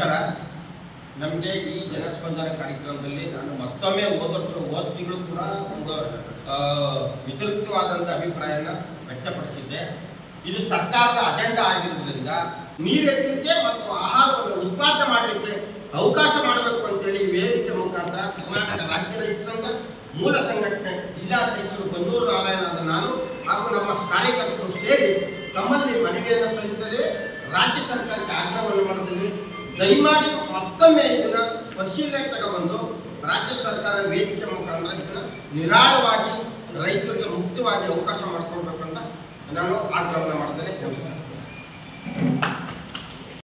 ನಮಸ್ಕಾರ ನಮಗೆ ಈ ಜನಸ್ಪಂದನ ಕಾರ್ಯಕ್ರಮದಲ್ಲಿ ನಾನು ಮತ್ತೊಮ್ಮೆ ಹೋದತ್ರ ಹೋದ ತಿಂಗಳು ಕೂಡ ಒಂದು ಆ, ವಿತೃಪ್ತವಾದಂಥ ಅಭಿಪ್ರಾಯನ ವ್ಯಕ್ತಪಡಿಸಿದ್ದೆ ಇದು ಸರ್ಕಾರದ ಅಜೆಂಡಾ ಆಗಿರೋದ್ರಿಂದ ನೀರೆತ್ತಲಿಕ್ಕೆ ಮತ್ತು ಆಹಾರವನ್ನು ಉತ್ಪಾದನೆ ಮಾಡಲಿಕ್ಕೆ ಅವಕಾಶ ಮಾಡಬೇಕು ಅಂತೇಳಿ ಈ ವೇದಿಕೆ ಮುಖಾಂತರ ಕರ್ನಾಟಕ ರಾಜ್ಯ ರೈತ ಸಂಘ ಮೂಲ ಸಂಘಟನೆ ಜಿಲ್ಲಾಧ್ಯಕ್ಷರು ಬನ್ನೂರು ನಾರಾಯಣದ ನಾನು ಹಾಗೂ ನಮ್ಮ ಕಾರ್ಯಕರ್ತರು ಸೇರಿ ತಮ್ಮಲ್ಲಿ ಮನವಿಯನ್ನು ಸಲ್ಲಿಸುತ್ತದೆ ರಾಜ್ಯ ಸರ್ಕಾರಕ್ಕೆ ಆಗ್ರಹವನ್ನು ಮಾಡಿದ್ದೀವಿ ದಯಮಾಡಿ ಮತ್ತೊಮ್ಮೆ ಇದನ್ನ ಪರಿಶೀಲನೆಗೆ ತಗೊಬಂದು ರಾಜ್ಯ ಸರ್ಕಾರ ವೇದಿಕೆ ಮುಖಾಂತರ ಇದನ್ನ ನಿರಾಳವಾಗಿ ರೈತರಿಗೆ ಮುಕ್ತವಾಗಿ ಅವಕಾಶ ಮಾಡಿಕೊಡ್ಬೇಕಂತ ನಾನು ಆಗ್ರಹವನ್ನು ಮಾಡ್ತೇನೆ ನಮಸ್ಕಾರ